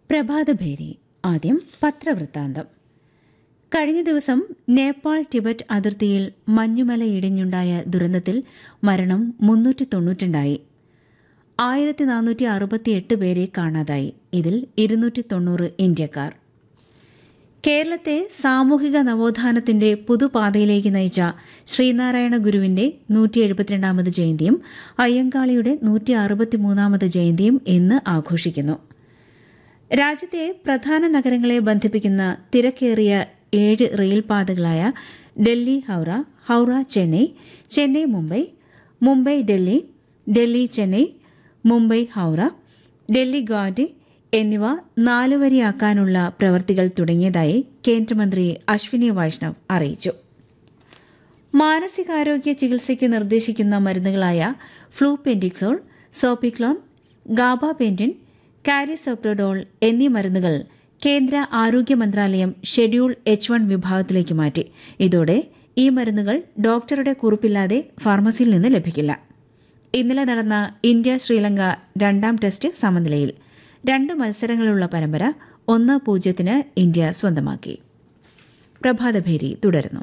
പ്രഭാതഭേരി ആദ്യം പത്രവൃത്താന്തം കഴിഞ്ഞ ദിവസം നേപ്പാൾ ടിബറ്റ് അതിർത്തിയിൽ മഞ്ഞുമല ഇടിഞ്ഞുണ്ടായ ദുരന്തത്തിൽ മരണം മുന്നൂറ്റി തൊണ്ണൂറ്റുണ്ടായി ആയിരത്തി നാനൂറ്റി അറുപത്തിയെട്ട് പേരെ കാണാതായി ഇതിൽ ഇരുന്നൂറ്റി തൊണ്ണൂറ് ഇന്ത്യക്കാർ കേരളത്തെ സാമൂഹിക നവോത്ഥാനത്തിന്റെ പുതുപാതയിലേക്ക് നയിച്ച ശ്രീനാരായണ ഗുരുവിന്റെ നൂറ്റി എഴുപത്തിരണ്ടാമത് ജയന്തിയും അയ്യങ്കാളിയുടെ നൂറ്റി അറുപത്തിമൂന്നാമത് ജയന്തിയും ഇന്ന് ആഘോഷിക്കുന്നു രാജ്യത്തെ പ്രധാന നഗരങ്ങളെ ബന്ധിപ്പിക്കുന്ന തിരക്കേറിയ ഏഴ് റെയിൽപാതകളായ ഡൽഹി ഹൌറ ഹൌറ ചെന്നൈ ചെന്നൈ മുംബൈ മുംബൈ ഡൽഹി ഡൽഹി ചെന്നൈ മുംബൈ ഹൌറ ഡൽഹി ഗുവാഹട്ടി എന്നിവ നാലുവരിയാക്കാനുള്ള പ്രവൃത്തികൾ തുടങ്ങിയതായി കേന്ദ്രമന്ത്രി അശ്വിനി വൈഷ്ണവ് അറിയിച്ചു മാനസികാരോഗ്യ ചികിത്സയ്ക്ക് നിർദ്ദേശിക്കുന്ന മരുന്നുകളായ ഫ്ലൂപെൻഡിക്സോൾ സോപ്പിക്ലോൺ ഗാബാപെന്റിൻ കാരിസോപ്രോഡോൾ എന്നീ മരുന്നുകൾ കേന്ദ്ര ആരോഗ്യ മന്ത്രാലയം ഷെഡ്യൂൾ എച്ച് വൺ വിഭാഗത്തിലേക്ക് മാറ്റി ഇതോടെ ഈ മരുന്നുകൾ ഡോക്ടറുടെ കുറിപ്പില്ലാതെ ഫാർമസിയിൽ നിന്ന് ലഭിക്കില്ല ഇന്നലെ നടന്ന ഇന്ത്യ ശ്രീലങ്ക രണ്ടാം ടെസ്റ്റ് സമനിലയിൽ രണ്ട് മത്സരങ്ങളുള്ള പരമ്പര ഒന്ന് പൂജ്യത്തിന് ഇന്ത്യ സ്വന്തമാക്കി പ്രഭാതഭേരി തുടരുന്നു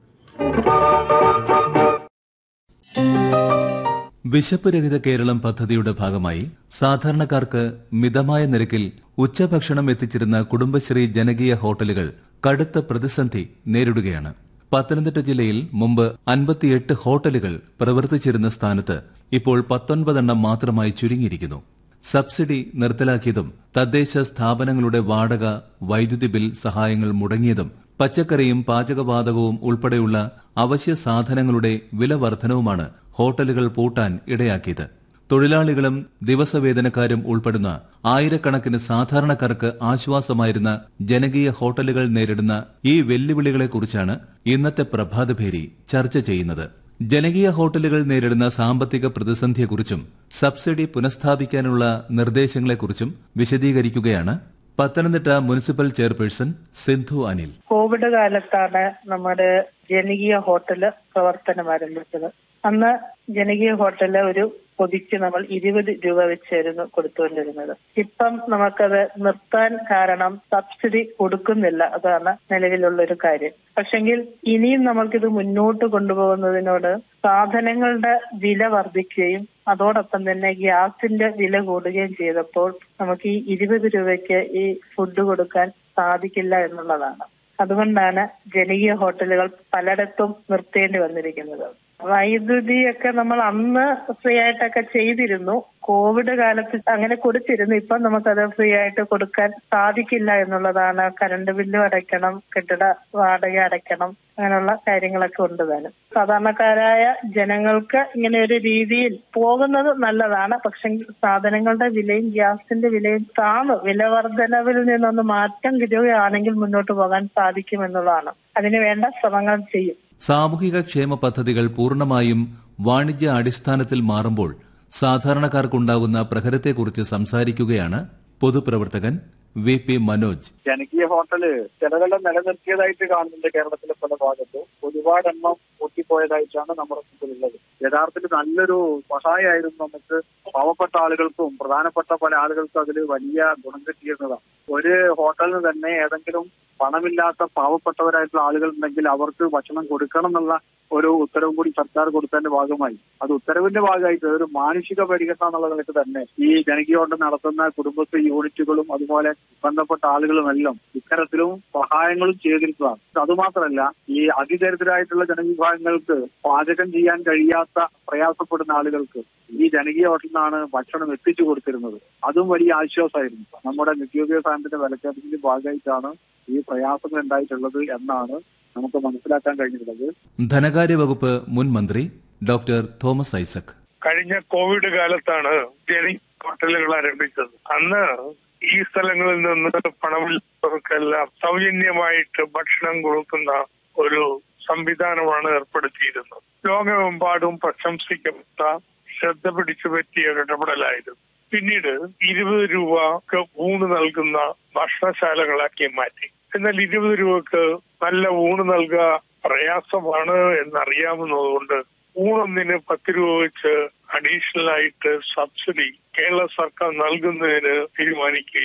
വിശപ്പ് രഹിത കേരളം പദ്ധതിയുടെ ഭാഗമായി സാധാരണക്കാർക്ക് മിതമായ നിരക്കിൽ ഉച്ചഭക്ഷണം എത്തിച്ചിരുന്ന കുടുംബശ്രീ ജനകീയ ഹോട്ടലുകൾ കടുത്ത പ്രതിസന്ധി നേരിടുകയാണ് പത്തനംതിട്ട ജില്ലയിൽ മുമ്പ് അൻപത്തിയെട്ട് ഹോട്ടലുകൾ പ്രവർത്തിച്ചിരുന്ന സ്ഥാനത്ത് ഇപ്പോൾ പത്തൊൻപതെണ്ണം മാത്രമായി ചുരുങ്ങിയിരിക്കുന്നു സബ്സിഡി നിർത്തലാക്കിയതും തദ്ദേശ സ്ഥാപനങ്ങളുടെ വാടക വൈദ്യുതി ബിൽ സഹായങ്ങൾ മുടങ്ങിയതും പച്ചക്കറിയും പാചകവാതകവും ഉൾപ്പെടെയുള്ള അവശ്യ സാധനങ്ങളുടെ വില വർധനവുമാണ് ഹോട്ടലുകൾ പൂട്ടാൻ ഇടയാക്കിയത് തൊഴിലാളികളും ദിവസവേതനക്കാരും ഉൾപ്പെടുന്ന ആയിരക്കണക്കിന് സാധാരണക്കാർക്ക് ആശ്വാസമായിരുന്ന ജനകീയ ഹോട്ടലുകൾ നേരിടുന്ന ഈ വെല്ലുവിളികളെക്കുറിച്ചാണ് ഇന്നത്തെ പ്രഭാതഭേരി ചർച്ച ചെയ്യുന്നത് ജനകീയ ഹോട്ടലുകൾ നേരിടുന്ന സാമ്പത്തിക പ്രതിസന്ധിയെക്കുറിച്ചും സബ്സിഡി പുനഃസ്ഥാപിക്കാനുള്ള നിർദ്ദേശങ്ങളെക്കുറിച്ചും വിശദീകരിക്കുകയാണ് Pathanamthitta municipal chairperson Sindhu Anil Covid കാലത്താണ് നമ്മുടെ ജനകീയ ഹോട്ടല് പ്രവർത്തനം ആരംഭിച്ചത് അന്ന് ജനകീയ ഹോട്ടല് ഒരു പൊതിക്ക് നമ്മൾ ഇരുപത് രൂപ വെച്ചായിരുന്നു കൊടുത്തുകൊണ്ടിരുന്നത് ഇപ്പം നമുക്കത് നിർത്താൻ കാരണം സബ്സിഡി കൊടുക്കുന്നില്ല അതാണ് നിലവിലുള്ള ഒരു കാര്യം പക്ഷെങ്കിൽ ഇനിയും നമുക്കിത് മുന്നോട്ട് കൊണ്ടുപോകുന്നതിനോട് സാധനങ്ങളുടെ വില വർദ്ധിക്കുകയും അതോടൊപ്പം തന്നെ ഗ്യാസിന്റെ വില കൂടുകയും ചെയ്തപ്പോൾ നമുക്ക് ഈ ഇരുപത് രൂപയ്ക്ക് ഈ ഫുഡ് കൊടുക്കാൻ സാധിക്കില്ല എന്നുള്ളതാണ് അതുകൊണ്ടാണ് ജനകീയ ഹോട്ടലുകൾ പലയിടത്തും നിർത്തേണ്ടി വന്നിരിക്കുന്നത് വൈദ്യുതിയൊക്കെ നമ്മൾ അന്ന് ഫ്രീ ആയിട്ടൊക്കെ ചെയ്തിരുന്നു കോവിഡ് കാലത്ത് അങ്ങനെ കൊടുത്തിരുന്നു ഇപ്പം നമുക്കത് ഫ്രീ ആയിട്ട് കൊടുക്കാൻ സാധിക്കില്ല എന്നുള്ളതാണ് കറണ്ട് ബില്ലും അടയ്ക്കണം കെട്ടിട വാടക അടയ്ക്കണം അങ്ങനെയുള്ള കാര്യങ്ങളൊക്കെ ഉണ്ട് താനും സാധാരണക്കാരായ ജനങ്ങൾക്ക് ഇങ്ങനെ ഒരു രീതിയിൽ പോകുന്നത് നല്ലതാണ് പക്ഷെ സാധനങ്ങളുടെ വിലയും ഗ്യാസിന്റെ വിലയും താന്നു വില വർധനവിൽ നിന്നൊന്ന് മാറ്റം കിട്ടുകയാണെങ്കിൽ മുന്നോട്ട് പോകാൻ സാധിക്കുമെന്നുള്ളതാണ് അതിന് വേണ്ട ശ്രമങ്ങൾ ചെയ്യും സാമൂഹിക ക്ഷേമ പദ്ധതികൾ പൂർണ്ണമായും വാണിജ്യ അടിസ്ഥാനത്തിൽ മാറുമ്പോൾ സാധാരണക്കാർക്കുണ്ടാകുന്ന പ്രഹരത്തെക്കുറിച്ച് സംസാരിക്കുകയാണ് പൊതുപ്രവർത്തകൻ വി പി മനോജ് ജനകീയ ഹോട്ടല് ചിലതെല്ലാം നിലനിർത്തിയതായിട്ട് കാണുന്നുണ്ട് കേരളത്തിലെ പല ഭാഗത്തും ഒരുപാട് എണ്ണം പൊട്ടിപ്പോയതായിട്ടാണ് നമ്മുടെ മുമ്പിലുള്ളത് യഥാർത്ഥത്തിൽ നല്ലൊരു സഹായമായിരുന്നു നമുക്ക് പാവപ്പെട്ട ആളുകൾക്കും പ്രധാനപ്പെട്ട പല ആളുകൾക്കും അതിൽ വലിയ ഗുണം കിട്ടിയിരുന്നതാണ് ഒരു ഹോട്ടലിന് തന്നെ ഏതെങ്കിലും പണമില്ലാത്ത പാവപ്പെട്ടവരായിട്ടുള്ള ആളുകൾ ഉണ്ടെങ്കിൽ അവർക്ക് ഭക്ഷണം കൊടുക്കണം എന്നുള്ള ഒരു ഉത്തരവും കൂടി സർക്കാർ കൊടുത്തതിന്റെ ഭാഗമായി അത് ഉത്തരവിന്റെ ഭാഗമായിട്ട് ഒരു മാനുഷിക പരിഗണന എന്നുള്ള നിലയ്ക്ക് തന്നെ ഈ ജനകീയ ഹോട്ടൽ നടത്തുന്ന കുടുംബശ്രീ യൂണിറ്റുകളും അതുപോലെ ബന്ധപ്പെട്ട ആളുകളുമെല്ലാം ഇത്തരത്തിലും സഹായങ്ങളും ചെയ്തിരിക്കുന്നതാണ് അതുമാത്രമല്ല ഈ അതിദരിദ്രരായിട്ടുള്ള ജനവിഭാഗങ്ങൾക്ക് പാചകം ചെയ്യാൻ കഴിയാത്ത പ്രയാസപ്പെടുന്ന ആളുകൾക്ക് ഈ ജനകീയ ഹോട്ടലിൽ നിന്നാണ് ഭക്ഷണം എത്തിച്ചു കൊടുത്തിരുന്നത് അതും വലിയ ആശ്വാസമായിരുന്നു നമ്മുടെ നിത്യോപയോഗ സാധനത്തിന്റെ വിലക്കയറ്റത്തിന്റെ ഭാഗമായിട്ടാണ് ഈ പ്രയാസങ്ങൾ ഉണ്ടായിട്ടുള്ളത് എന്നാണ് നമുക്ക് മനസ്സിലാക്കാൻ കഴിഞ്ഞിട്ടുള്ളത് ധനകാര്യ വകുപ്പ് മുൻ മന്ത്രി ഡോക്ടർ തോമസ് ഐസക് കഴിഞ്ഞ കോവിഡ് കാലത്താണ് ജനി ഹോട്ടലുകൾ ആരംഭിച്ചത് അന്ന് ഈ സ്ഥലങ്ങളിൽ നിന്ന് പണമില്ലാത്തവർക്കെല്ലാം സൗജന്യമായിട്ട് ഭക്ഷണം കൊടുക്കുന്ന ഒരു സംവിധാനമാണ് ഏർപ്പെടുത്തിയിരുന്നത് ലോകമെമ്പാടും പ്രശംസിക്കപ്പെട്ട ശ്രദ്ധ പിടിച്ചു പറ്റിയ ഒരു ഇടപെടലായിരുന്നു പിന്നീട് ഇരുപത് രൂപക്ക് ഊണ് നൽകുന്ന ഭക്ഷണശാലകളാക്കി മാറ്റി എന്നാൽ ഇരുപത് രൂപക്ക് നല്ല ഊണ് നൽകുക പ്രയാസമാണ് എന്നറിയാവുന്നതുകൊണ്ട് ഊണൊന്നിന് പത്ത് രൂപ വെച്ച് അഡീഷണൽ ആയിട്ട് സബ്സിഡി കേരള സർക്കാർ നൽകുന്നതിന് തീരുമാനിക്കുകയും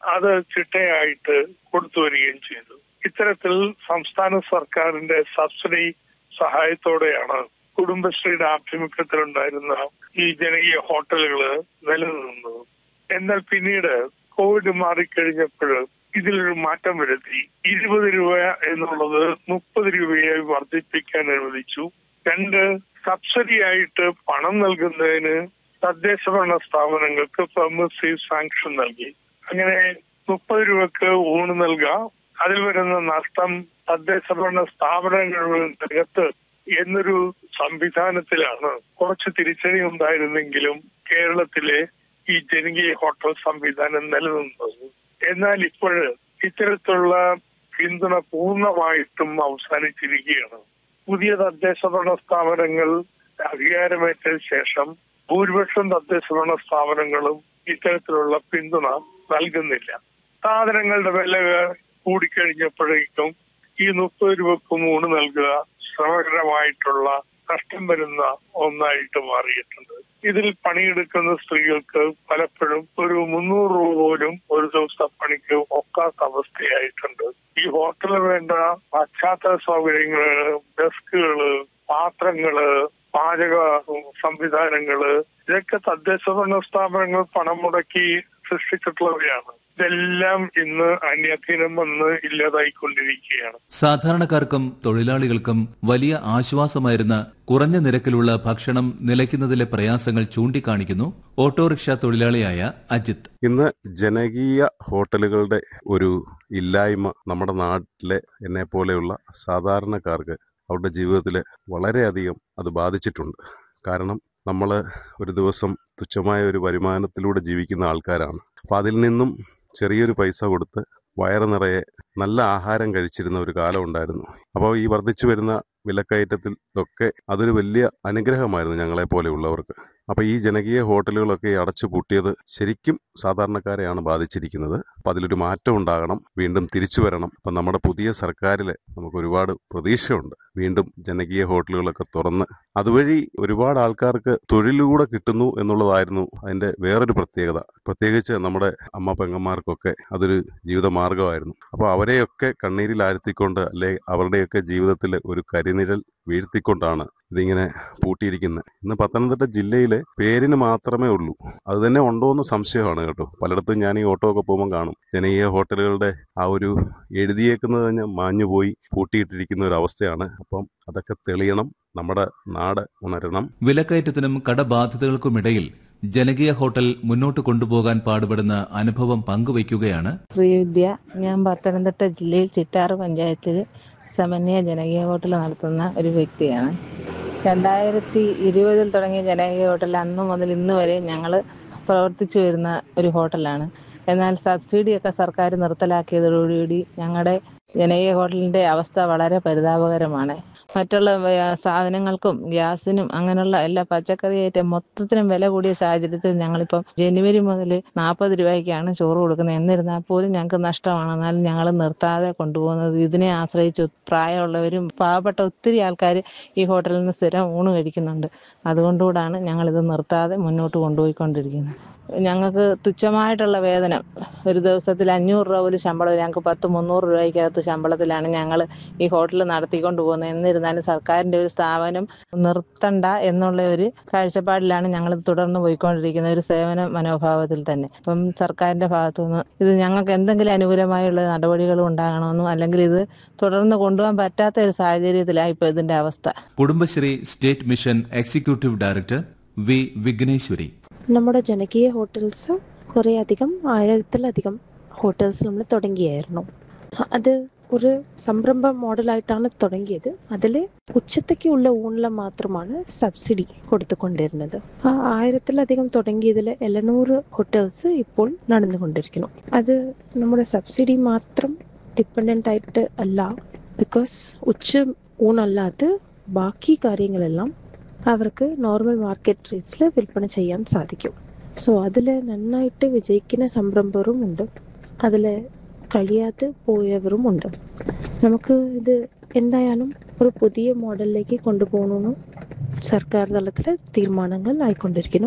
അത് ചിട്ടയായിട്ട് കൊടുത്തു വരികയും ചെയ്തു ഇത്തരത്തിൽ സംസ്ഥാന സർക്കാരിന്റെ സബ്സിഡി സഹായത്തോടെയാണ് കുടുംബശ്രീയുടെ ആഭിമുഖ്യത്തിലുണ്ടായിരുന്ന ഈ ജനകീയ ഹോട്ടലുകൾ നിലനിന്നത് എന്നാൽ പിന്നീട് കോവിഡ് മാറിക്കഴിഞ്ഞപ്പോൾ ഇതിലൊരു മാറ്റം വരുത്തി ഇരുപത് രൂപ എന്നുള്ളത് മുപ്പത് രൂപയായി വർദ്ധിപ്പിക്കാൻ അനുവദിച്ചു രണ്ട് സബ്സിഡി ആയിട്ട് പണം നൽകുന്നതിന് തദ്ദേശ ഭരണ സ്ഥാപനങ്ങൾക്ക് പെർമിസീവ് സാങ്ഷൻ നൽകി അങ്ങനെ മുപ്പത് രൂപക്ക് ഊണ് നൽകാം അതിൽ വരുന്ന നഷ്ടം തദ്ദേശ ഭരണ സ്ഥാപനങ്ങൾക്കകത്ത് എന്നൊരു സംവിധാനത്തിലാണ് കുറച്ച് തിരിച്ചടി ഉണ്ടായിരുന്നെങ്കിലും കേരളത്തിലെ ഈ ജനകീയ ഹോട്ടൽ സംവിധാനം നിലനിന്നത് എന്നാൽ ഇപ്പോൾ ഇത്തരത്തിലുള്ള പിന്തുണ പൂർണ്ണമായിട്ടും അവസാനിച്ചിരിക്കുകയാണ് പുതിയ തദ്ദേശ ഭരണ സ്ഥാപനങ്ങൾ അധികാരമേറ്റ ശേഷം ഭൂരിപക്ഷം തദ്ദേശ ഭരണ സ്ഥാപനങ്ങളും ഇത്തരത്തിലുള്ള പിന്തുണ നൽകുന്നില്ല സാധനങ്ങളുടെ വില കൂടിക്കഴിഞ്ഞപ്പോഴേക്കും ഈ മുപ്പത് രൂപക്ക് മൂന്ന് നൽകുക ശ്രമകരമായിട്ടുള്ള നഷ്ടം വരുന്ന ഒന്നായിട്ട് മാറിയിട്ടുണ്ട് ഇതിൽ പണിയെടുക്കുന്ന സ്ത്രീകൾക്ക് പലപ്പോഴും ഒരു മുന്നൂറ് രൂപ പോലും ഒരു ദിവസത്തെ പണിക്ക് ഒക്കാത്ത അവസ്ഥയായിട്ടുണ്ട് ഈ ഹോട്ടലിൽ വേണ്ട പശ്ചാത്തല സൗകര്യങ്ങള് ഡെസ്കുകള് പാത്രങ്ങള് പാചക സംവിധാനങ്ങള് ഇതൊക്കെ തദ്ദേശ ഭരണ സ്ഥാപനങ്ങൾ പണം മുടക്കി സൃഷ്ടിച്ചിട്ടുള്ളവയാണ് ഇതെല്ലാം ഇന്ന് അന്യാധീനം വന്ന് ഇല്ലാതായിക്കൊണ്ടിരിക്കുകയാണ് സാധാരണക്കാർക്കും തൊഴിലാളികൾക്കും വലിയ ആശ്വാസമായിരുന്ന കുറഞ്ഞ നിരക്കിലുള്ള ഭക്ഷണം നിലയ്ക്കുന്നതിലെ പ്രയാസങ്ങൾ ചൂണ്ടിക്കാണിക്കുന്നു ഓട്ടോറിക്ഷ തൊഴിലാളിയായ അജിത്ത് ഇന്ന് ജനകീയ ഹോട്ടലുകളുടെ ഒരു ഇല്ലായ്മ നമ്മുടെ നാട്ടിലെ എന്നെ പോലെയുള്ള സാധാരണക്കാർക്ക് അവരുടെ ജീവിതത്തിൽ വളരെയധികം അത് ബാധിച്ചിട്ടുണ്ട് കാരണം നമ്മൾ ഒരു ദിവസം തുച്ഛമായ ഒരു വരുമാനത്തിലൂടെ ജീവിക്കുന്ന ആൾക്കാരാണ് അപ്പോൾ അതിൽ നിന്നും ചെറിയൊരു പൈസ കൊടുത്ത് വയറ് നിറയെ നല്ല ആഹാരം കഴിച്ചിരുന്ന ഒരു കാലം ഉണ്ടായിരുന്നു അപ്പോൾ ഈ വർദ്ധിച്ചു വരുന്ന വിലക്കയറ്റത്തിൽ ഒക്കെ അതൊരു വലിയ അനുഗ്രഹമായിരുന്നു ഞങ്ങളെ പോലെയുള്ളവർക്ക് അപ്പോൾ ഈ ജനകീയ ഹോട്ടലുകളൊക്കെ അടച്ചു പൂട്ടിയത് ശരിക്കും സാധാരണക്കാരെയാണ് ബാധിച്ചിരിക്കുന്നത് അപ്പം അതിലൊരു മാറ്റം ഉണ്ടാകണം വീണ്ടും തിരിച്ചു വരണം അപ്പം നമ്മുടെ പുതിയ സർക്കാരിൽ നമുക്ക് ഒരുപാട് പ്രതീക്ഷയുണ്ട് വീണ്ടും ജനകീയ ഹോട്ടലുകളൊക്കെ തുറന്ന് അതുവഴി ഒരുപാട് ആൾക്കാർക്ക് തൊഴിലൂടെ കിട്ടുന്നു എന്നുള്ളതായിരുന്നു അതിൻ്റെ വേറൊരു പ്രത്യേകത പ്രത്യേകിച്ച് നമ്മുടെ അമ്മ പെങ്ങന്മാർക്കൊക്കെ അതൊരു ജീവിത മാർഗമായിരുന്നു അപ്പോൾ അവരെയൊക്കെ കണ്ണീരിലാഴ്ത്തിക്കൊണ്ട് അല്ലെ അവരുടെയൊക്കെ ജീവിതത്തിൽ ഒരു കരിനിഴൽ വീഴ്ത്തിക്കൊണ്ടാണ് ഇതിങ്ങനെ പൂട്ടിയിരിക്കുന്നത് ഇന്ന് പത്തനംതിട്ട ജില്ലയിലെ പേരിന് മാത്രമേ ഉള്ളൂ അത് തന്നെ ഉണ്ടോ എന്ന് സംശയമാണ് കേട്ടോ പലയിടത്തും ഞാൻ ഈ ഓട്ടോ ഒക്കെ പോകുമ്പോൾ കാണും ജനകീയ ഹോട്ടലുകളുടെ ആ ഒരു എഴുതിയേക്കുന്നത് തന്നെ മാഞ്ഞുപോയി പൂട്ടിയിട്ടിരിക്കുന്ന ഒരു അവസ്ഥയാണ് അപ്പം അതൊക്കെ തെളിയണം നമ്മുടെ നാട് ഉണരണം വിലക്കയറ്റത്തിനും കടബാധ്യതകൾക്കുമിടയിൽ ജനകീയ ഹോട്ടൽ മുന്നോട്ട് കൊണ്ടുപോകാൻ പാടുപെടുന്ന അനുഭവം പങ്കുവയ്ക്കുകയാണ് ശ്രീവിദ്യ ഞാൻ പത്തനംതിട്ട ജില്ലയിൽ ചിറ്റാറ് പഞ്ചായത്തിൽ സമന്വയ ജനകീയ ഹോട്ടൽ നടത്തുന്ന ഒരു വ്യക്തിയാണ് രണ്ടായിരത്തി ഇരുപതിൽ തുടങ്ങിയ ജനകീയ ഹോട്ടൽ അന്ന് മുതൽ ഇന്ന് വരെ ഞങ്ങൾ പ്രവർത്തിച്ചു വരുന്ന ഒരു ഹോട്ടലാണ് എന്നാൽ സബ്സിഡിയൊക്കെ സർക്കാർ നിർത്തലാക്കിയതോടുകൂടി ഞങ്ങളുടെ ജനകീയ ഹോട്ടലിൻ്റെ അവസ്ഥ വളരെ പരിതാപകരമാണ് മറ്റുള്ള വ- സാധനങ്ങൾക്കും ഗ്യാസിനും അങ്ങനെയുള്ള എല്ലാ പച്ചക്കറി ഐറ്റം മൊത്തത്തിനും വില കൂടിയ സാഹചര്യത്തിൽ ഞങ്ങളിപ്പം ജനുവരി മുതൽ നാൽപ്പത് രൂപയ്ക്കാണ് ചോറ് കൊടുക്കുന്നത് എന്നിരുന്നാൽ പോലും ഞങ്ങൾക്ക് നഷ്ടമാണ് എന്നാലും ഞങ്ങൾ നിർത്താതെ കൊണ്ടുപോകുന്നത് ഇതിനെ ആശ്രയിച്ച് പ്രായമുള്ളവരും പാവപ്പെട്ട ഒത്തിരി ആൾക്കാർ ഈ ഹോട്ടലിൽ നിന്ന് സ്ഥിരം ഊണ് കഴിക്കുന്നുണ്ട് അതുകൊണ്ടുകൂടാണ് ഞങ്ങളിത് നിർത്താതെ മുന്നോട്ട് കൊണ്ടുപോയിക്കൊണ്ടിരിക്കുന്നത് ഞങ്ങൾക്ക് തുച്ഛമായിട്ടുള്ള വേതനം ഒരു ദിവസത്തിൽ അഞ്ഞൂറ് രൂപ പോലും ശമ്പളം ഞങ്ങൾക്ക് പത്ത് മുന്നൂറ് രൂപയ്ക്കകത്ത് ശമ്പളത്തിലാണ് ഞങ്ങൾ ഈ ഹോട്ടൽ നടത്തിക്കൊണ്ട് പോകുന്നത് എന്നിരുന്നാലും സർക്കാരിൻ്റെ ഒരു സ്ഥാപനം നിർത്തണ്ട എന്നുള്ള ഒരു കാഴ്ചപ്പാടിലാണ് ഞങ്ങൾ തുടർന്ന് പോയിക്കൊണ്ടിരിക്കുന്നത് ഒരു സേവന മനോഭാവത്തിൽ തന്നെ അപ്പം സർക്കാരിൻ്റെ ഭാഗത്തുനിന്ന് ഇത് ഞങ്ങൾക്ക് എന്തെങ്കിലും അനുകൂലമായുള്ള നടപടികൾ ഉണ്ടാകണമെന്നും അല്ലെങ്കിൽ ഇത് തുടർന്ന് കൊണ്ടുപോകാൻ പറ്റാത്ത ഒരു സാഹചര്യത്തിലാണ് ഇപ്പോൾ ഇതിൻ്റെ അവസ്ഥ Kudumbashree state mission executive director V Vigneshwari നമ്മുടെ ജനകീയ ഹോട്ടൽസ് കുറേ അധികം ആയിരത്തിലധികം ഹോട്ടൽസ് നമ്മൾ തുടങ്ങിയായിരുന്നു അത് ഒരു സംരംഭ മോഡലായിട്ടാണ് തുടങ്ങിയത് അതിൽ ഉച്ചത്തേക്കുള്ള ഊണിൽ മാത്രമാണ് സബ്സിഡി കൊടുത്തുകൊണ്ടിരുന്നത് ആ ആയിരത്തിലധികം തുടങ്ങിയതിൽ എഴുന്നൂറ് ഹോട്ടൽസ് ഇപ്പോൾ നടന്നുകൊണ്ടിരിക്കുന്നു അത് നമ്മുടെ സബ്സിഡി മാത്രം ഡിപ്പെൻഡൻ്റ് ആയിട്ട് അല്ല ബിക്കോസ് ഉച്ച ഊണല്ലാതെ ബാക്കി കാര്യങ്ങളെല്ലാം അവർക്ക് നോർമൽ മാർക്കറ്റ് റേറ്റ്സിൽ വിൽപ്പന ചെയ്യാൻ സാധിക്കും സോ അതിൽ നന്നായിട്ട് വിജയിക്കുന്ന സംരംഭരും ഉണ്ട് അതിൽ കഴിയാതെ പോയവരും ഉണ്ട് നമുക്ക് ഇത് എന്തായാലും ഒരു പുതിയ മോഡലിലേക്ക് കൊണ്ടുപോകണമെന്ന് സർക്കാർ തലത്തിൽ തീരുമാനങ്ങൾ ആയിക്കൊണ്ടിരിക്കുന്നു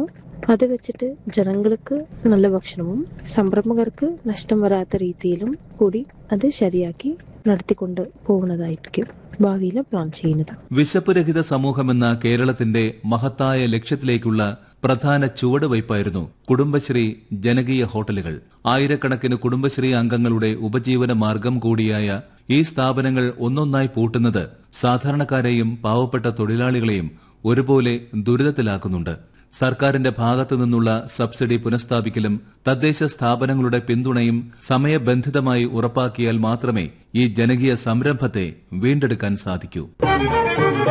അത് വെച്ചിട്ട് ജനങ്ങൾക്ക് നല്ല ഭക്ഷണവും സംരംഭകർക്ക് നഷ്ടം വരാത്ത രീതിയിലും കൂടി അത് ശരിയാക്കി നടത്തിക്കൊണ്ട് പോകുന്നതായിരിക്കും ഭാവിയിൽ പ്ലാൻ ചെയ്യുന്നത് വിശപ്പുരഹിത സമൂഹമെന്ന കേരളത്തിന്റെ മഹത്തായ ലക്ഷ്യത്തിലേക്കുള്ള പ്രധാന ചുവടുവയ്പായിരുന്നു കുടുംബശ്രീ ജനകീയ ഹോട്ടലുകൾ ആയിരക്കണക്കിന് കുടുംബശ്രീ അംഗങ്ങളുടെ ഉപജീവന മാർഗം കൂടിയായ ഈ സ്ഥാപനങ്ങൾ ഒന്നൊന്നായി പൂട്ടുന്നത് സാധാരണക്കാരെയും പാവപ്പെട്ട തൊഴിലാളികളെയും ഒരുപോലെ ദുരിതത്തിലാക്കുന്നുണ്ട് സർക്കാരിന്റെ ഭാഗത്തു നിന്നുള്ള സബ്സിഡി പുനഃസ്ഥാപിക്കലും തദ്ദേശ സ്ഥാപനങ്ങളുടെ പിന്തുണയും സമയബന്ധിതമായി ഉറപ്പാക്കിയാൽ മാത്രമേ ഈ ജനകീയ സംരംഭത്തെ വീണ്ടെടുക്കാൻ സാധിക്കൂ